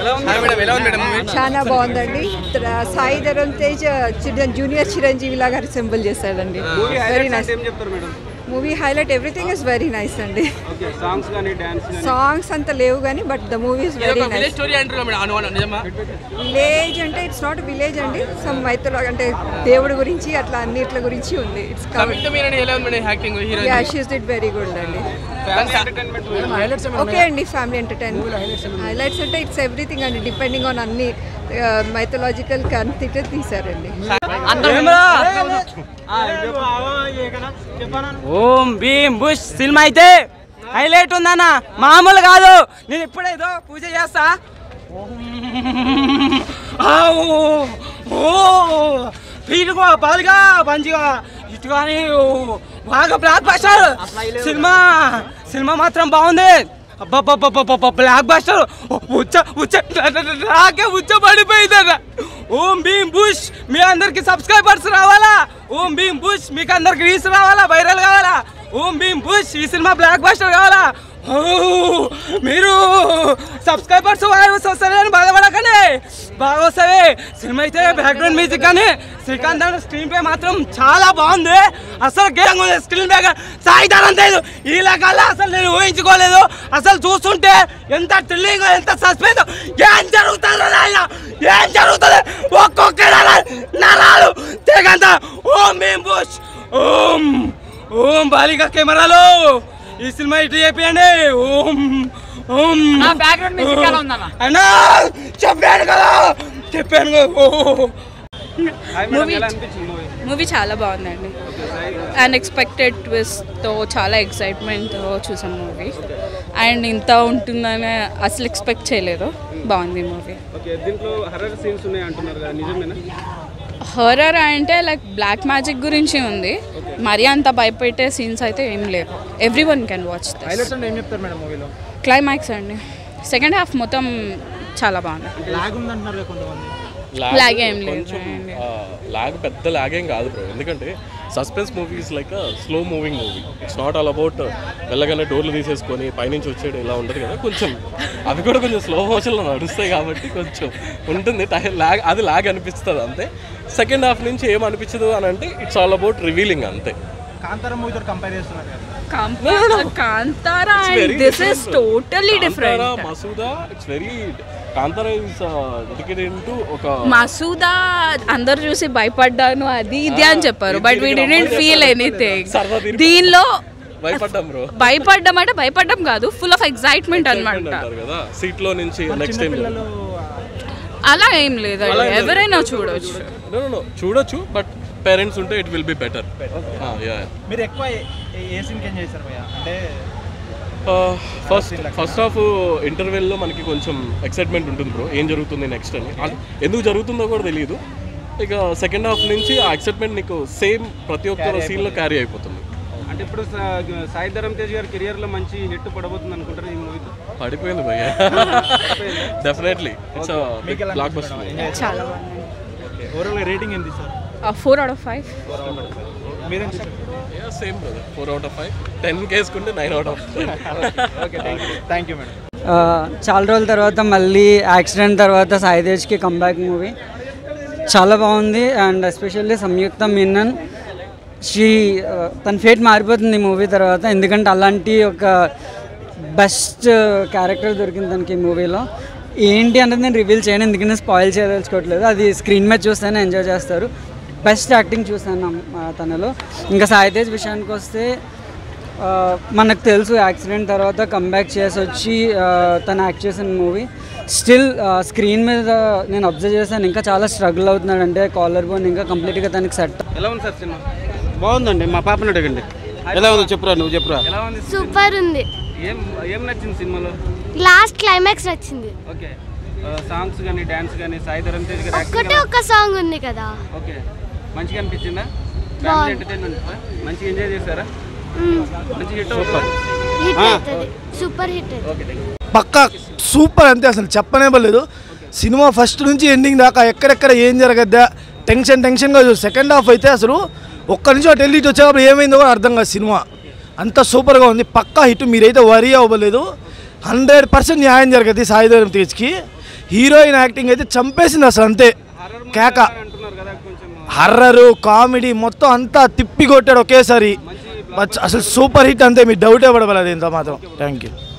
Madam ఎలా ఉంది madam movie చాలా బాగుందండి త్ర- సాయి ధరమ్ తేజ్ చిన్న- జూనియర్ చిరంజీవి లాగా సింబల్ చేశాడండి వెరీ నైస్ ఏం చెప్తారు madam movie highlight everything is very nice అండి ఓకే సాంగ్స్ కానీ డాన్స్ కానీ సాంగ్స్ అంత లేవు కానీ బట్ ద మూవీ ఇస్ ఇది వెరీ ఒక విలేజ్ నైస్ స్టోరీ అంటారు మేడం అనుమానం నిజమా విలేజ్ అంటే ఇట్స్ నాట్ విలేజ్ అండి సమ్ మైథలో అంటే దేవుడి గురించి అట్లా అన్నిట్ల గురించి ఉంది ఇట్స్ కమింగ్ టు మీరని ఎలా ఉంది madam acting hero yeah she's did very good అండి ఓకే అండి ఫ్యామిలీ ఎంటర్టైన్మెంట్ హైలైట్స్ అంటే ఇట్స్ ఎవ్రీథింగ్ అండి డిపెండింగ్ ఆన్ అన్ని మైథలాజికల్ కన్సిడర్ తీసారండి ఓం భీమ్ బుష్ సినిమా అయితే హైలైట్ ఉందన్న మామూలు కాదు నేను ఇప్పుడేదో పూజ చేస్తా ఓం. ఆవు. ఓ వీలుగా బాలుగా మంచిగా ఇటు కానీ ఓ, బాగా బ్లాక్ బస్టర్ సినిమా సినిమా మాత్రం బాగుంది అబ్బబ్బబ్బబ్బబ్బ బ్లాక్ బస్టర్ ఉచ్చ ఉచ్చ నాకే ఉచ్చ పడిపోయిందన్న ఓం భీమ్ బుష్ మీ అందరికి సబ్స్క్రైబర్స్ రావాలా ఓం భీమ్ బుష్ మీకు అందరికి రీస్ రావాలా వైరల్ కావాలా ఓం భీమ్ బుష్ ఈ సినిమా బ్లాక్ బస్టర్ కావాలా ఓ, మీరు సబ్స్క్రైబర్స్ వైరస్ వస్తారని బాధపడకండి బాగా వస్తాయి సినిమా అయితే బ్యాక్గ్రౌండ్ మ్యూజిక్ కానీ శ్రీకాంత్ అన్న స్క్రీన్ ప్లే మాత్రం చాలా బాగుంది అసలు గేమ్ ఉంది స్క్రీన్ ప్లే సాయిదారం లేదు ఈ లెక్కల్లో అసలు నేను ఊహించుకోలేదు అసలు చూస్తుంటే ఎంత థ్రిల్లింగ్ ఎంత సస్పెన్స్ ఏం జరుగుతుందో నాయన ఏం జరుగుతుంది ఒక్కొక్క నర- నరాలు తెగంత ఓం భీమ్ బుష్ ఓం ఓం బాలిక కెమెరాలో ఈ సినిమా ఇటు చెప్పండి ఓం ఓం బ్యాక్గ్రౌండ్ మ్యూజిక్ ఎలా ఉందన్న అన్నా చెప్పాను కదా చెప్పాను కదా ఓ మూవీ ఎలా అనిపించింది మూవీ మూవీ చాలా బాగుందండి అన్ఎక్స్పెక్టెడ్ ట్విస్ట్తో చాలా ఎక్సైట్మెంట్తో చూసాం మూవీ అండ్ ఇంత ఉంటుందని అసలు ఎక్స్పెక్ట్ చేయలేదు బాగుంది మూవీ ఓకే దీంట్లో హర్రర్ సీన్స్ ఉన్నాయి అంటున్నారు కదా నిజమేనా హర్రర్ అంటే లైక్ బ్లాక్ మ్యాజిక్ గురించి ఉంది మరీ అంత భయపెట్టే సీన్స్ అయితే ఏం లేవు everyone can watch highlights అంటే ఏం చెప్తారు మేడం మూవీలో క్లైమాక్స్ అండి సెకండ్ హాఫ్ మొత్తం చాలా బాగుంది లాగ్ ఉందంటున్నారు కదా కొంతమంది లాగ్ ఏం లేదు కొంచెం లాగ్ పెద్ద లాగ్ ఏం కాదు బ్రో ఎందుకంటే suspense movies like slow moving movie it's not all about వెళ్ళగానే డోర్లు తీసేసుకొని పైనుంచి వచ్చేది ఇలా ఉంటుంది కదా కొంచెం అవి కూడా కొంచెం స్లో మోషన్లో నడుస్తాయి కాబట్టి కొంచెం ఉంటుంది టై- లాగ్ అది లాగ్ అనిపిస్తుంది అంతే సెకండ్ హాఫ్ నుంచి ఏం అనిపించదు అని అంటే ఇట్స్ ఆల్ అబౌట్ రివీలింగ్ అంతే కాంతార మూవీతో కంపేర్ చేస్తున్నారు కదా Kantara It's and very this is different. Totally different Kantara, Masooda it's very Kantara is dedicated to ఒక మసూదా అందరు చూసి భయపడ్డాను అది ఇది అని చెప్పారు but we didn't feel anything సరదా తీరిపోయింది. దీనిలో భయపడ్డాం బ్రో భయపడ్డం అంటే భయపడ్డం కాదు ఫుల్ ఆఫ్ ఎక్సైట్మెంట్ అనమాట అంటారు కదా సీట్ లో నుంచి నెక్స్ట్ టైం అలా ఏం లేదండి ఎవరైనా చూడొచ్చు నో నో చూడొచ్చు బట్ పేరెంట్స్ ఉంటే ఇట్ విల్ బి బెటర్ మీరు ఎక్కువ ఏ- ఏ సీన్కి ఏం చేశారు భయ్య అంటే ఫస్ట్ ఫస్ట్ హాఫ్ ఇంటర్వెల్లో మనకి కొంచెం ఎక్సైట్మెంట్ ఉంటుంది బ్రో ఏం జరుగుతుంది నెక్స్ట్ అని అది ఎందుకు జరుగుతుందో కూడా తెలియదు ఇక సెకండ్ హాఫ్ నుంచి ఆ ఎక్సైట్మెంట్ నీకు సేమ్ ప్రతి ఒక్క సీన్లో క్యారీ అయిపోతుంది అంటే ఇప్పుడు సా- సాయి ధరమ్ తేజ్ గారి కెరియర్ లో మంచి హిట్ పడబోతుంది అనుకుంటారు ఈ మూవీతో పడిపోయింది భయ్య డెఫినెట్లీ ఇట్స్ బ్లాక్ బస్టర్ చాలా బాగుంది ఓవరాల్ రేటింగ్ ఎంత sir four out of five మీరేం చేశారు same brother four out of five ten వేసుకుంటే nine out of okay thank you thank you madam ఆ, చాలా రోజుల తర్వాత మళ్ళీ యాక్సిడెంట్ తర్వాత సాయిదేజ్కి కంబ్యాక్ మూవీ చాలా బాగుంది and especially Samyuktha Menon she ఆ, తన ఫేట్ మారిపోతుంది ఈ మూవీ తర్వాత ఎందుకంటే అలాంటి ఒక బెస్ట్ క్యారెక్టర్ దొరికింది తనకి ఈ మూవీలో ఏంటి అనేది నేను రివీల్ చేయను ఎందుకంటే స్పాయిల్ చేయదలుచుకోవట్లేదు అది స్క్రీన్ మీద చూస్తేనే ఎంజాయ్ చేస్తారు బెస్ట్ యాక్టింగ్ చూసాను ఆ, తనలో ఇంకా సాయితేజ్ విషయానికి వస్తే ఆ, మనకు తెలుసు యాక్సిడెంట్ తర్వాత కంబ్యాక్ చేసి వచ్చి ఆ, తను యాక్ట్ చేసిన మూవీ స్టిల్ స్క్రీన్ మీద నేను అబ్జర్వ్ చేశాను ఇంకా చాలా స్ట్రగుల్ అవుతున్నాడు అంటే కాలర్ బోన్ ఇంకా కంప్లీట్గా తనకి సెట్ ఎలా ఉంది సార్ సినిమా బాగుందండి మా పాపని అడగండి ఎలా ఉందో చెప్పురా నువ్వు చెప్పురా ఎలా ఉంది సూపర్ ఉంది ఏం ఏం నచ్చింది సినిమాలో లాస్ట్ క్లైమాక్స్ వచ్చింది ఓకే సాంగ్స్ కానీ డాన్స్ కానీ సాయి ధరమ్ తేజ్ గారి ఒక్కటే యాక్టింగ్ ఒక్క సాంగ్ ఉంది కదా ఓకే మంచిగా అనిపించిందా ఫ్యామిలీ బాగుంది. ఎంటర్టైన్మెంట్ మంచిగా ఎంజాయ్ చేశారా మ్మ్. మంచి హిట్ సూపర్ హిట్ అవుతుంది సూపర్ హిట్ అవుతుంది పక్కా సూపర్ అంతే అసలు చెప్పనే పర్లేదు సినిమా ఫస్ట్ నుంచి ఎండింగ్ దాకా ఎక్కడెక్కడ ఏం జరగద్దా టెన్షన్ టెన్షన్గా చూసి సెకండ్ హాఫ్ అయితే అసలు ఒక్క నుంచి అటు వెళ్ళి ఇటు వచ్చేటప్పుడు ఏమైందో కూడా అర్థం కాదు సినిమా అంత సూపర్గా ఉంది పక్కా హిట్ మీరైతే వరీ అవ్వలేదు హండ్రెడ్ పర్సెంట్ న్యాయం జరగదు సాయిధరం తేజ్కి హీరోయిన్ యాక్టింగ్ అయితే చంపేసింది అసలు అంతే కేక హర్రరు కామెడీ మొత్తం అంతా తిప్పి కొట్టాడు ఒకేసారి అసలు సూపర్ హిట్ అంతే మీ డౌటే పడవలేదు ఇంత మాత్రం థ్యాంక్ యూ